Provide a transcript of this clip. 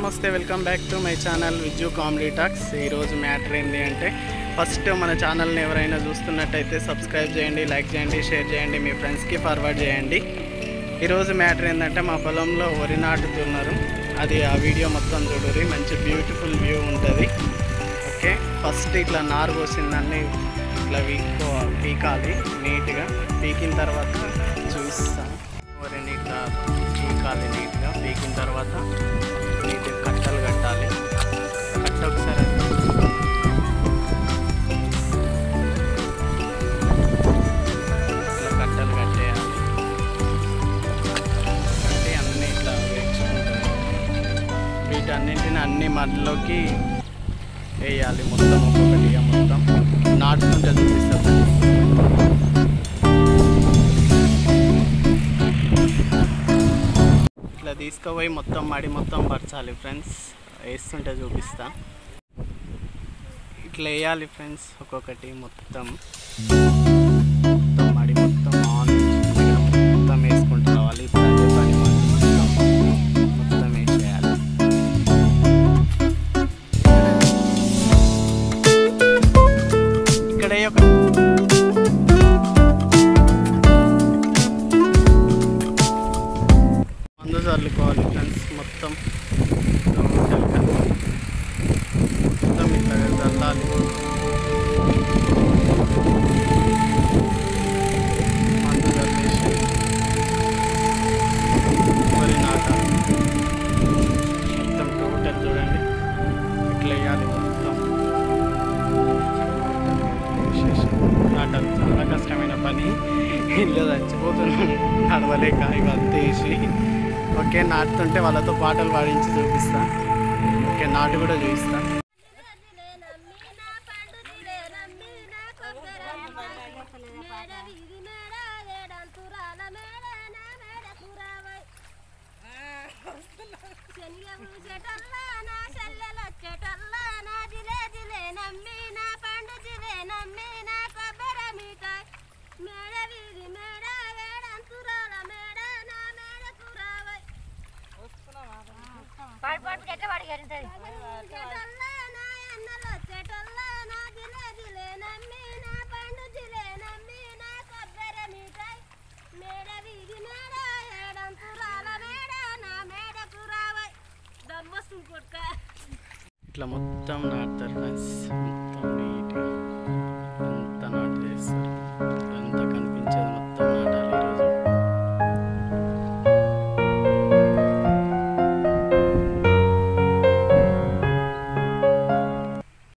నమస్తే welcome back to my channel Vijju comedy talks ఈరోజు matter ఏంటి అంటే ఫస్ట్ మన ఛానల్ని ఎవరైనా చూస్తున్నట్టయితే సబ్స్క్రైబ్ చేయండి లైక్ చేయండి షేర్ చేయండి మీ ఫ్రెండ్స్కి ఫార్వర్డ్ చేయండి ఈరోజు మ్యాటర్ ఏంటంటే మా పొలంలో వరి నాటుతున్నారు అది ఆ వీడియో మొత్తం చూడరి మంచి బ్యూటిఫుల్ వ్యూ ఉంటుంది ఓకే ఫస్ట్ ఇట్లా నారు పోసిందాన్ని ఇట్లా వీకో పీకాలి నీట్గా పీకిన తర్వాత చూస్తాం వరిని ఇట్లా పీకాలి నీట్గా పీకిన తర్వాత నీట్గా కట్టలు కట్టాలి కట్ట ఒకసారి ఇట్లా కట్టలు కట్టేయాలి కట్టి అన్నీ ఇట్లా వేయించుకుంటారు వీటన్నింటిని అన్ని మధ్యలోకి వేయాలి మొత్తం ఒక్కొక్కటిగా మొత్తం నాటుకుంటే చూపిస్తుంది ఇట్లా తీసుకుపోయి మొత్తం మడి మొత్తం పరచాలి ఫ్రెండ్స్ వేస్తుంటే చూపిస్తా ఇట్లా వేయాలి ఫ్రెండ్స్ ఒక్కొక్కటి మొత్తం మొత్తం మడి మొత్తం ఆన్ ఇక్కడ మొత్తం వేసుకుంటూ రావాలి ఇప్పుడు అదే పని మొత్తం మొత్తం వేసేయాలి ఇక్కడ ఒక మందు చల్లుకోవాలి ఫ్రెండ్స్ మొత్తం టోటల్గా మొత్తం ఇట్లా చల్లాలి మందు చల్లేసి వరి నాటాలి మొత్తం టోటల్ చూడండి ఇట్లా వేయాలి మొత్తం వేసేసి నాటాలి చాలా కష్టమైన పని ఇల్లు చచ్చిపోతున్నాం నడవలేక ఇవంతా వేసి ఓకే నాటుతుంటే వాళ్ళతో పాటలు పాడించి చూపిస్తా ఓకే నాటు కూడా చూపిస్తా మేడ వీధి మేడ వేడంతురాల మేడ నా మేడ కురావై పాడు పాడు గట్ట వాడి గంటది ఇట్లా మొత్తం నాటుతారు ఫ్రెండ్స్ మొత్తం